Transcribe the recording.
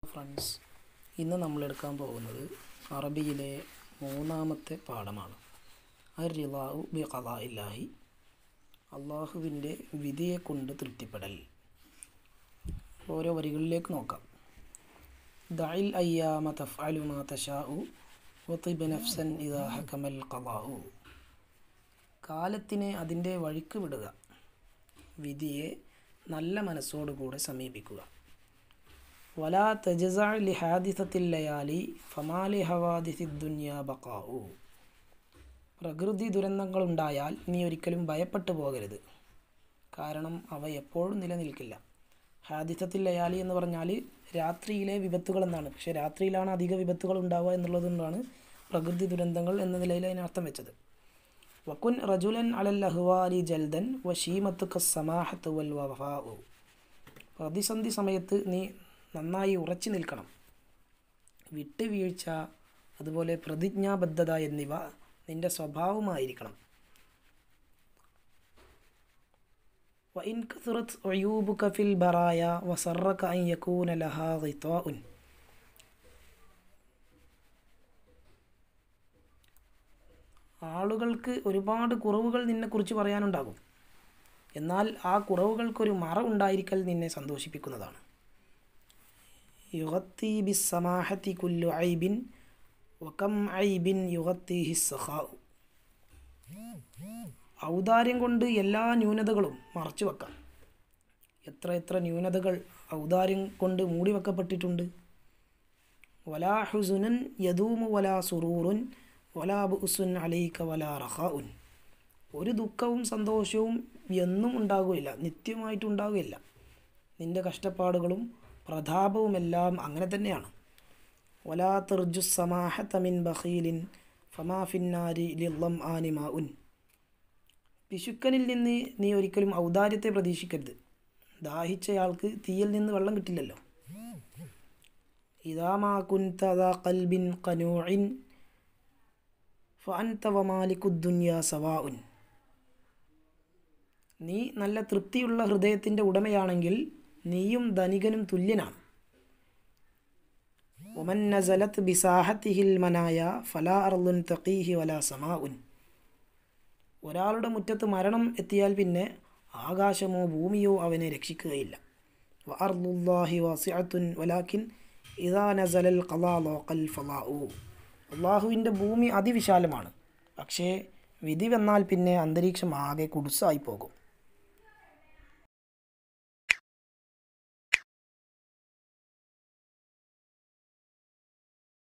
friends ഇന്ന് നമ്മൾ എടുക്കാൻ പോകുന്നത് അറബിയിലെ മൂന്നാമത്തെ പാഠമാണ് അർ റിലാഹു ബി ഖലാ ഇല്ലാഹി അള്ളാഹുവിൻ്റെ വിധിയെ കൊണ്ട് തൃപ്തിപ്പെടൽ ഓരോ വരികളിലേക്ക് നോക്കാം ദഅൽ അയ്യാമ തഫ്അലു മാ തശാഉ വതിബ് നഫ്സൻ ഇദാ ഹകമൽ ഖലാഉ കാലത്തിനെ അതിൻ്റെ വഴിക്ക് വിടുക വിധിയെ നല്ല മനസ്സോടുകൂടെ സമീപിക്കുക വലാ തജസ ലിഹാദിസത്തിൽ ലയാലി ഫമാലി ഹവാദിസി ദുന്യ ബക്കാവു പ്രകൃതി ദുരന്തങ്ങളുണ്ടായാൽ നീ ഒരിക്കലും ഭയപ്പെട്ടു പോകരുത് കാരണം അവ എപ്പോഴും നിലനിൽക്കില്ല ഹാദിസത്തിൽ ലയാലി എന്ന് പറഞ്ഞാൽ രാത്രിയിലെ വിപത്തുകൾ എന്നാണ് പക്ഷേ രാത്രിയിലാണ് അധിക വിപത്തുകൾ ഉണ്ടാവുക എന്നുള്ളതുകൊണ്ടാണ് പ്രകൃതി ദുരന്തങ്ങൾ എന്ന നിലയിൽ അതിനർത്ഥം വെച്ചത് വക്കുൻ റജുലൻ അലൽ അഹ്വാലി ജൽദൻ വഷീമത്തുക സമാഹത്ത് വൽ വഫാഉ പ്രതിസന്ധി സമയത്ത് നീ നന്നായി ഉറച്ചു നിൽക്കണം വിട്ടുവീഴ്ച അതുപോലെ പ്രതിജ്ഞാബദ്ധത എന്നിവ നിന്റെ സ്വഭാവമായിരിക്കണം وإن كثرت عيوبك في البرايا وسرك أن يكون لها غطاء ആളുകൾക്ക് ഒരുപാട് കുറവുകൾ നിന്നെക്കുറിച്ച് പറയാനുണ്ടാകും എന്നാൽ ആ കുറവുകൾക്കൊരു മറ ഉണ്ടായിരിക്കൽ നിന്നെ സന്തോഷിപ്പിക്കുന്നതാണ് യുഗത്തി ബിസ് സമാഹത്തി കുല്ലു ഐബിൻ വകം ഐബിൻ യുഗത്തി ഹിസ്സഹാഉ ഔദാര്യം കൊണ്ട് എല്ലാ ന്യൂനതകളും മറച്ചു വെക്കാം എത്ര എത്ര ന്യൂനതകൾ ഔദാര്യം കൊണ്ട് മൂടി വെക്കപ്പെട്ടിട്ടുണ്ട് വലാ ഹുസുനൻ യദൂമു വലാ സുറൂറുൻ വലാ ബുസുൻ അലൈക വലാ റഹാഉൻ ഒരു ദുഃഖവും സന്തോഷവും എന്നും ഉണ്ടാകുകയില്ല നിത്യമായിട്ടുണ്ടാകുകയില്ല നിൻ്റെ കഷ്ടപ്പാടുകളും പ്രതാപവുമെല്ലാം അങ്ങനെ തന്നെയാണ് വലാ തെർജു സമാഹത്ത മിൻ ബഖീലിൻ ഫമാ ഫിന്നാരി ലിള്ളം ആനിമാ ഉൻ പിശുക്കനിൽ നിന്ന് നീ ഒരിക്കലും ഔദാര്യത്തെ പ്രതീക്ഷിക്കരുത് ദാഹിച്ചയാൾക്ക് തീയിൽ നിന്ന് വെള്ളം കിട്ടില്ലല്ലോ ഇതാമാ കുൻതദാ കൽബിൻ കനൂഇൻ ഫഅൻത വമാലിക്കുദ്ദുന്യ സവാഉൻ നീ നല്ല തൃപ്തിയുള്ള ഹൃദയത്തിൻ്റെ ഉടമയാണെങ്കിൽ നീയും ധനികനും തുല്യനാണ് ഒമൻ നസലത്ത് ബിസാഹത്തിഹിൽ മനായ ഫലാ അർലുൻ തഖീഹി വലാ സമാഉൻ ഒരാളുടെ മുറ്റത്ത് മരണം എത്തിയാൽ പിന്നെ ആകാശമോ ഭൂമിയോ അവനെ രക്ഷിക്കുകയില്ല വഅർലുല്ലാഹി വാസിഅത്തുൻ വലാക്കിൻ ഇദാ നസലൽ ഖലാ ലോക്കൽ ഫലാഉ അള്ളാഹുവിൻ്റെ ഭൂമി അതിവിശാലമാണ് പക്ഷേ വിധി വന്നാൽ പിന്നെ അന്തരീക്ഷം ആകെ കുടുസായി പോകും